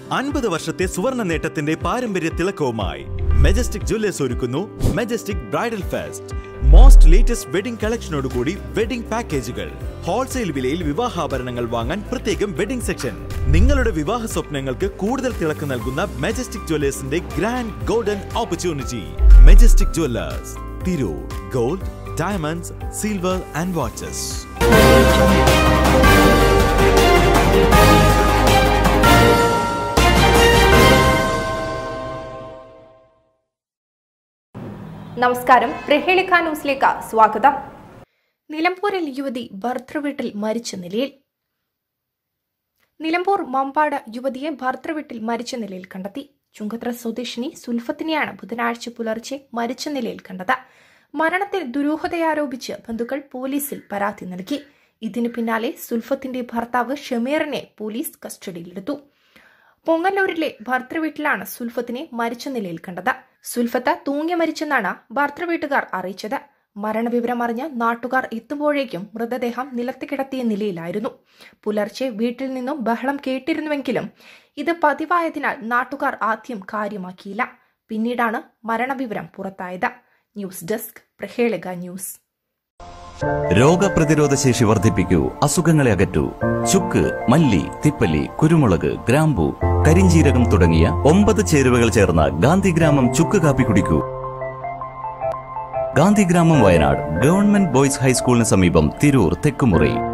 അൻപത് വർഷത്തെ സുവർണ നേട്ടത്തിന്റെ പാരമ്പര്യ തിളക്കവുമായി മെജസ്റ്റിക് ജ്വല്ലേഴ്സ് ഒരുക്കുന്നു Majestic bridal fest most latest wedding കളക്ഷനോടുകൂടി വെഡിംഗ് പാക്കേജുകൾ ഹോൾസെയിൽ വിലയിൽ വിവാഹാഭരണങ്ങൾ വാങ്ങാൻ പ്രത്യേകം വെഡിംഗ് സെക്ഷൻ നിങ്ങളുടെ വിവാഹ സ്വപ്നങ്ങൾക്ക് കൂടുതൽ തിളക്കം നൽകുന്ന മെജസ്റ്റിക് ജ്വല്ലേഴ്സിന്റെ grand golden opportunity Majestic Jewellers Tirur gold diamonds silver and watches നമസ്കാരം പ്രഹേളിക ന്യൂസിലേക്ക് സ്വാഗതം നിലമ്പൂരിൽ യുവതി ഭർത്തൃവീട്ടിൽ മരിച്ച നിലയിൽ നിലമ്പൂർ മമ്പാട് യുവതിയെ ഭർത്തൃവീട്ടിൽ മരിച്ച നിലയിൽ കണ്ടെത്തി ചുങ്കത്ര സ്വദേശിനി സുൽഫത്തിനെയാണ് ബുധനാഴ്ച പുലർച്ചെ മരിച്ച നിലയിൽ കണ്ടത് മരണത്തിൽ ദുരൂഹതയാരോപിച്ച് ബന്ധുക്കൾ പോലീസിൽ പരാതി നൽകി ഇതിനു പിന്നാലെ സുൽഫത്തിന്റെ ഭർത്താവ് ഷമീറിനെ പോലീസ് കസ്റ്റഡിയിലെടുത്തു പൊങ്ങല്ലൂരിലെ ഭർത്തൃവീട്ടിലാണ് സുൽഫത്തിനെ മരിച്ച നിലയിൽ കണ്ടത് സുൽഫത്ത് തൂങ്ങി മരിച്ചെന്നാണ് ഭർത്തൃവീട്ടുകാർ അറിയിച്ചത് മരണവിവരം അറിഞ്ഞ് നാട്ടുകാർ എത്തുമ്പോഴേക്കും മൃതദേഹം നിലത്ത് കിടത്തിയ നിലയിലായിരുന്നു പുലർച്ചെ വീട്ടിൽ നിന്നും ബഹളം കേട്ടിരുന്നുവെങ്കിലും ഇത് പതിവായതിനാൽ നാട്ടുകാർ ആദ്യം കാര്യമാക്കിയില്ല പിന്നീടാണ് മരണവിവരം പുറത്തായത് ന്യൂസ് ഡെസ്ക് പ്രഹേളിക ന്യൂസ് രോഗപ്രതിരോധ ശേഷി വർദ്ധിപ്പിക്കൂ അസുഖങ്ങളെ അകറ്റൂ ചുക്ക് മല്ലി തിപ്പല്ലി കുരുമുളക് ഗ്രാമ്പു കരിഞ്ചീരകം തുടങ്ങിയ ഒമ്പത് ചേരുവകൾ ചേർന്ന ഗാന്ധിഗ്രാമം ചുക്ക് കാപ്പി കുടിക്കൂ ഗാന്ധിഗ്രാമം വയനാട് ഗവൺമെന്റ് ബോയ്സ് ഹൈസ്കൂളിന് സമീപം തിരൂർ തെക്കുമുറി